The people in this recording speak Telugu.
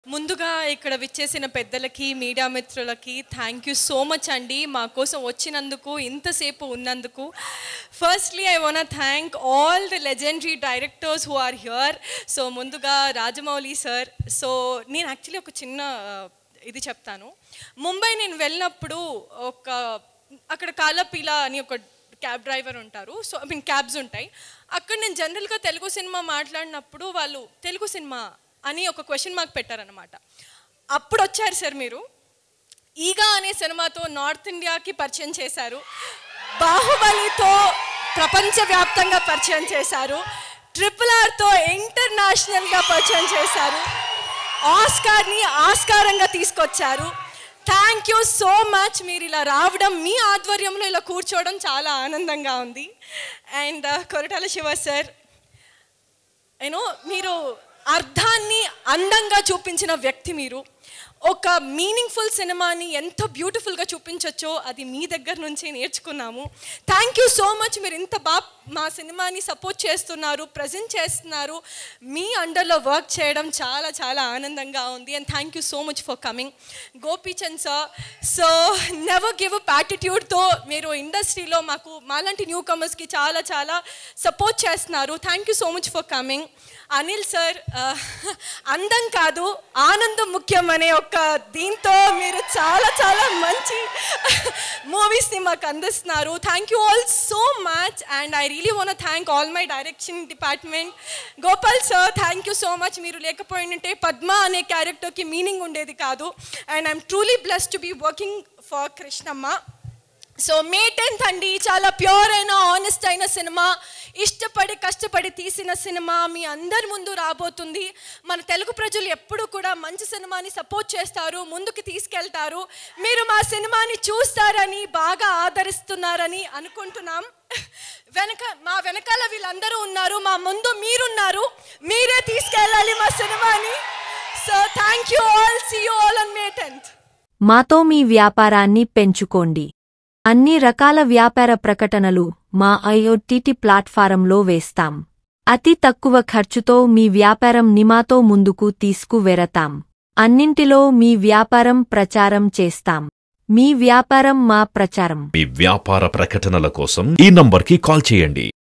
ముందుగా ఇక్కడ విచ్చేసిన పెద్దలకి మీడియా మిత్రులకి థ్యాంక్ యూ సో మచ్ అండి మా కోసం వచ్చినందుకు ఇంతసేపు ఉన్నందుకు firstly I want thank all the legendary directors who are here so ముందుగా రాజమౌళి సార్ సో నేను యాక్చువల్లీ ఒక చిన్న ఆ, ఇది చెప్తాను ముంబై నేను వెళ్ళినప్పుడు ఒక అక్కడ కాలపీలా అని ఒక క్యాబ్ డ్రైవర్ ఉంటారు సో ఐ మీన్ క్యాబ్స్ ఉంటాయి అక్కడ నేను జనరల్గా తెలుగు సినిమా మాట్లాడినప్పుడు వాళ్ళు తెలుగు సినిమా అని ఒక క్వశ్చన్ మార్క్ పెట్టారనమాట అప్పుడు వచ్చారు సార్ మీరు ఈగా అనే సినిమాతో నార్త్ ఇండియాకి పరిచయం చేశారు బాహుబలితో ప్రపంచవ్యాప్తంగా పరిచయం చేశారు ట్రిపుల్ ఆర్తో ఇంటర్నేషనల్గా పరిచయం చేశారు ఆస్కార్ని ఆస్కారంగా తీసుకొచ్చారు థ్యాంక్ యూ సో మచ్ మీరు ఇలా రావడం మీ ఆధ్వర్యంలో ఇలా కూర్చోవడం చాలా ఆనందంగా ఉంది and Koratala Siva sir you know మీరు అర్థాన్ని అందంగా చూపించిన వ్యక్తి మీరు ఒక మీనింగ్ఫుల్ సినిమాని ఎంత బ్యూటిఫుల్గా చూపించవచ్చో అది మీ దగ్గర నుంచి నేర్చుకున్నాము థ్యాంక్ యూ సో మచ్ మీరు ఇంత బాగా మా సినిమాని సపోర్ట్ చేస్తున్నారు ప్రజెంట్ చేస్తున్నారు మీ అండర్లో వర్క్ చేయడం చాలా చాలా ఆనందంగా ఉంది and thank you so much for coming Gopichand sir so never give up యాటిట్యూడ్తో మీరు ఇండస్ట్రీలో మాకు మాలాంటి న్యూ కమర్స్కి చాలా చాలా సపోర్ట్ చేస్తున్నారు thank you so much for coming Anil sir అందం కాదు ఆనందం ముఖ్యం అనే ఒక దీంతో మీరు చాలా చాలా మంచి మూవీస్ని మాకు అందిస్తున్నారు thank you all so much and I really want thank all my direction department Gopal sir thank you so much మీరు లేకపోయింటే పద్మ అనే క్యారెక్టర్కి మీనింగ్ ఉండేది కాదు and I'm truly bless to be working for Krishnamma so May tenth అండి చాలా ప్యూర్ అయిన ఆనెస్ట్ అయిన సినిమా ఇష్టపడి కష్టపడి తీసిన సినిమా మీ అందరి ముందు రాబోతుంది మన తెలుగు ప్రజలు ఎప్పుడు కూడా మంచి సినిమాని సపోర్ట్ చేస్తారు ముందుకు తీసుకెళ్తారు మీరు మా సినిమాని చూస్తారని బాగా ఆదరిస్తున్నారని అనుకుంటున్నాం వెనక మా వెనకాల వీళ్ళందరూ ఉన్నారు మా ముందు మీరున్నారు మీరే తీసుకెళ్ళాలి మా సినిమాని so thank you all see you all on May tenth మాతో మీ వ్యాపారాన్ని పెంచుకోండి అన్ని రకాల వ్యాపార ప్రకటనలు మా ఐఓటీటీ ప్లాట్ఫారంలో వేస్తాం అతి తక్కువ ఖర్చుతో మీ వ్యాపారం నిమాతో ముందుకు తీసుకువెరతాం అన్నింటిలో మీ వ్యాపారం ప్రచారం చేస్తాం మీ వ్యాపారం మా ప్రచారం మీ వ్యాపార ప్రకటనల కోసం ఈ నంబర్కి కాల్ చేయండి